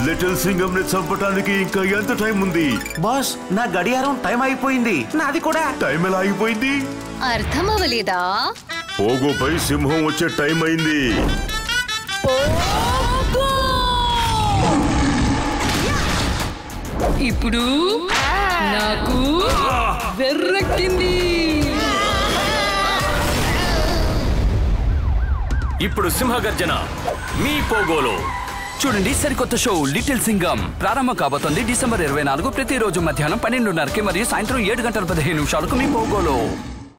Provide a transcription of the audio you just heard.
little Singam ని చంపటానికి ఇంకా ఎంత టైం ఉంది బాస్ నా గడియారం టైం అయిపోయింది నాది కూడా టైం ఎలా ఆగిపోయింది అర్థం అవ్వలేదా పోగోపై సింహం వచ్చే టైం అయింది ఇప్పుడు నాకు వెర్రెక్కింది ఇప్పుడు సింహగర్జన మీ పోగోలో చూడండి సరికొత్త షో లిటిల్ సింగం ప్రారంభం కాబోతోంది డిసెంబర్ ఇరవై నాలుగు ప్రతిరోజు మధ్యాహ్నం పన్నెండున్నరకి మరియు సాయంత్రం ఏడు గంటల పదిహేను నిమిషాలకు మీ పోగోలో